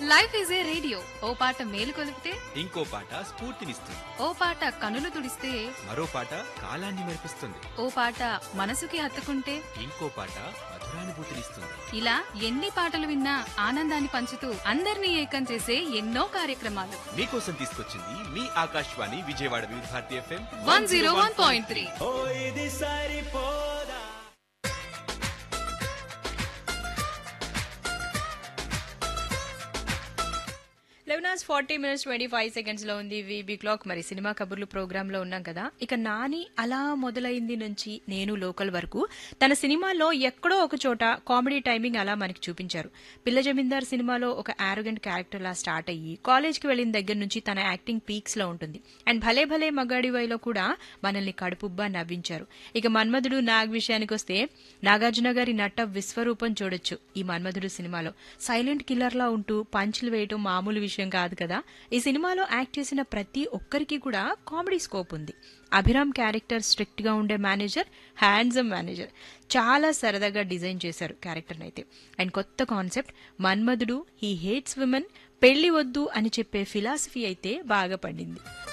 life is a radio ఓ పాట మేలు కొలిపితే ఇంకో పాట స్ఫూర్తినిస్తుంది ఓ పాట కనులు తుడిస్తే మరో పాట కాలాన్ని మెరిపిస్తుంది ఓ పాట మనసుకి హత్తుకుంటే ఇంకో పాట మధురానుభూతినిస్తుంది ఇలా ఎన్ని పాటలు విన్నా ఆనందాన్ని పంచుతూ అందరినీ ఏకం చేసే ఎన్నో కార్యక్రమాలు మీకోసం తీసుకొచ్చింది మీ Akashvani Vijayawada Vividh Bharati FM one zero one point three eleven hours forty minutes twenty five seconds లో ఉంది వీబీ క్లాక్ మరి సినిమా కబుర్లు ప్రోగ్రామ్ లో ఉన్నాం కదా ఇక నాని అలా మొదలైంది నుంచి నేను లోకల్ వరకు తన సినిమాలో ఎక్కడో ఒక చోట కామెడీ టైమింగ్ అలా మనకి చూపించారు పిల్ల జమీందార్ సినిమాలో ఒక ఆరోగెంట్ క్యారెక్టర్ లా స్టార్ట్ అయ్యి కాలేజ్ కి వెళ్ళిన దగ్గర నుంచి తన యాక్టింగ్ పీక్స్ లో ఉంటుంది అండ్ భలే భలే మగాడి వైలో కూడా మనల్ని కడుపుబ్బా నవ్వించారు ఇక మన్మధుడు నాగ్ విషయానికి వస్తే నాగార్జున గారి నట విశ్వరూపం చూడొచ్చు ఈ మన్మధుడు సినిమాలో సైలెంట్ కిల్లర్ లా ఉంటూ పంచులు వేయటం మామూలు విషయం కాదు కదా ఈ సినిమాలో యాక్ట్ చేసిన ప్రతి ఒక్కరికి కూడా కామెడీ స్కోప్ ఉంది అభిరామ్ క్యారెక్టర్ స్ట్రిక్ట్ గా ఉండే మేనేజర్ హ్యాండ్సమ్ మేనేజర్ చాలా సరదాగా డిజైన్ చేశారు క్యారెక్టర్ని అయితే అండ్ కొత్త concept Manmadhudu he hates women పెళ్లి వద్దు అని చెప్పే ఫిలాసఫీ అయితే బాగా పండింది